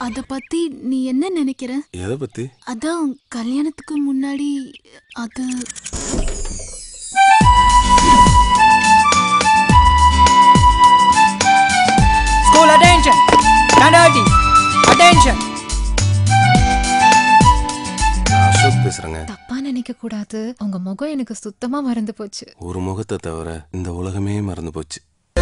அத பத்தி நீ என்ன நினைக்கிற எதை பத்தி அதான் கல்யாணத்துக்கு முன்னாடி அது School attention! Standard Attention! நான் அசோக் பேசுறேங்க தப்பா நினைக்க கூடாது உங்க முகம் எனக்கு சுத்தமா மறந்து போச்சு ஒரு முகத்தை தவிர இந்த உலகமே மறந்து போச்சு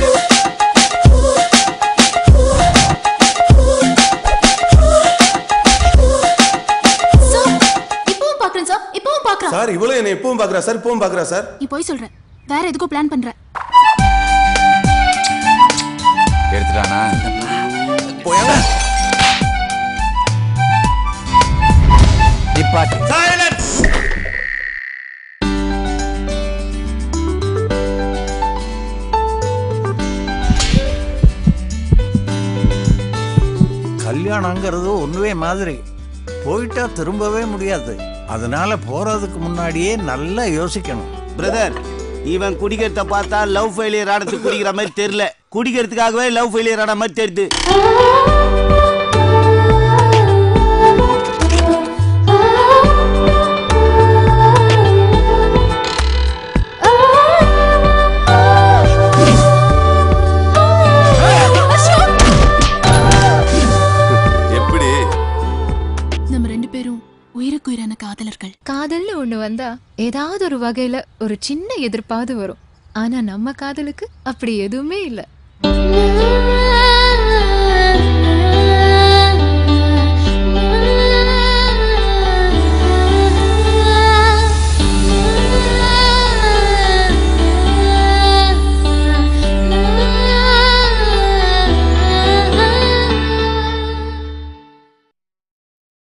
சார் இப்பவும் பாக்குறேன் சார் இப்பவும் பாக்குறேன் சார் இவ்வளவு என்ன எப்பவும் பாக்குறா சார் இப்பவும் பாக்குறா சார் நீ போய் சொல்ற வேற எதுக்கும் பிளான் பண்ற எடுத்துட்டானா நிப்பாட்டு கல்யாணங்கிறது ஒன்றுவே மாதிரி போயிட்டா திரும்பவே முடியாது அதனால போறதுக்கு முன்னாடியே நல்லா யோசிக்கணும் பிரதர் இவன் குடிக்கிறத பார்த்தா லவ் ஃபெயிலியர் ஆனது குடிக்கிற மாதிரி தெரியல குடிக்கிறதுக்காகவே லவ் ஃபெயிலியர் ஆன மாதிரி தெரியுது எப்படி நம்ம ரெண்டு பேரும் உயிருக்கு உயிரான காதலர்கள் காதல்னு ஒண்ணு வந்தா ஏதாவது ஒரு வகையில ஒரு சின்ன எதிர்ப்பாவது வரும் ஆனா நம்ம காதலுக்கு அப்படி எதுவுமே இல்ல